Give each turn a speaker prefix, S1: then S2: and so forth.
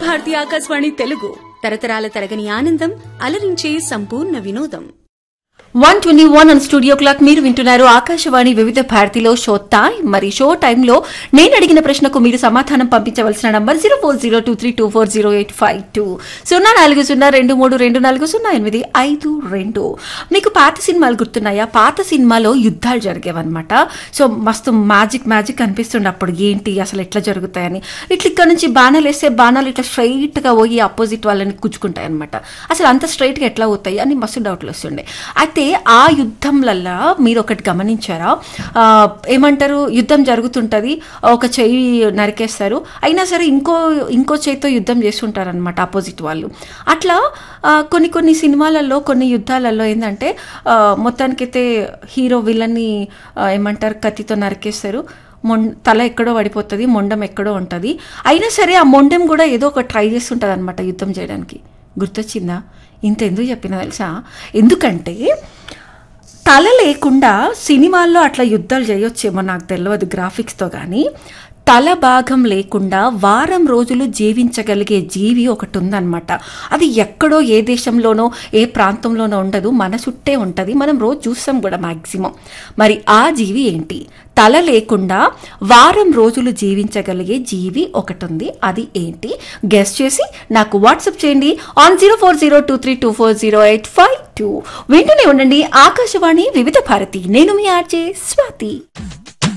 S1: భారతి ఆకాశవాణి తెలుగు తరతరాల తరగని ఆనందం అలరించే సంపూర్ణ వినోదం
S2: one twenty one and studio clock మీరు వింటున్నారు ఆకాశవాణి వివిధ భారతిలో షో టైం మరి షో టైంలో నేను అడిగిన ప్రశ్నకు మీరు సమాధానం పంపించవలసిన number zero four zero two three two four zero eight five two సున్నా నాలుగు సున్నా రెండు మూడు రెండు నాలుగు సున్నా ఎనిమిది ఐదు రెండు మీకు పాత సినిమాలు గుర్తున్నాయా పాత సినిమాలో యుద్ధాలు జరిగేవన్నమాట సో మస్తు మ్యాజిక్ మ్యాజిక్ అనిపిస్తుండే అప్పుడు ఏంటి అసలు ఎట్లా జరుగుతాయని ఇట్లా ఇక్కడ నుంచి బాణాలు వేస్తే బాణాలు ఇట్లా స్ట్రైట్ గా పోయి ఆపోజిట్ వాళ్ళని గుచ్చుకుంటాయి అనమాట అసలు అంత స్ట్రైట్ గా ఎట్లా అవుతాయి అని మస్తు డౌట్లు వస్తుండే అయితే ఆ యుద్ధంలల్లా మీరు ఒకటి గమనించారా ఆ, ఏమంటారు యుద్ధం జరుగుతుంటది ఒక చెయ్యి నరికేస్తారు అయినా సరే ఇంకో ఇంకో చేతితో యుద్ధం చేస్తుంటారనమాట ఆపోజిట్ వాళ్ళు అట్లా ఆ, కొన్ని కొన్ని సినిమాలలో కొన్ని యుద్ధాలలో ఏంటంటే ఆ, మొత్తానికైతే హీరో విలన్ని ఆ, ఏమంటారు కత్తితో నరికేస్తారు మొం తల ఎక్కడో పడిపోతుంది మొండం ఎక్కడో ఉంటుంది అయినా సరే ఆ మొండెం కూడా ఏదో ఒక ట్రై చేస్తుంటుంది అనమాట యుద్ధం చేయడానికి గుర్తొచ్చిందా ఇంత ఎందుకు చెప్పినా తెలుసా ఎందుకంటే తల లేకుండా సినిమాల్లో అట్లా యుద్ధాలు చేయొచ్చేమో నాకు తెలియదు గ్రాఫిక్స్తో కానీ తల భాగం లేకుండా వారం రోజులు జీవించగలిగే జీవి ఒకటి ఉందన్నమాట అది ఎక్కడో ఏ దేశంలోనో ఏ ప్రాంతంలోనో ఉండదు మన చుట్టే ఉంటుంది మనం రోజు చూస్తాం కూడా మ్యాక్సిమం మరి ఆ జీవి ఏంటి తల లేకుండా వారం రోజులు జీవించగలిగే జీవి ఒకటి ఉంది అది ఏంటి గెస్ట్ చేసి నాకు వాట్సాప్ చేయండి on zero four zero two three two four zero eight five two వింటూనే ఉండండి ఆకాశవాణి వివిధ భారతి నేను మీ ఆర్జే స్వాతి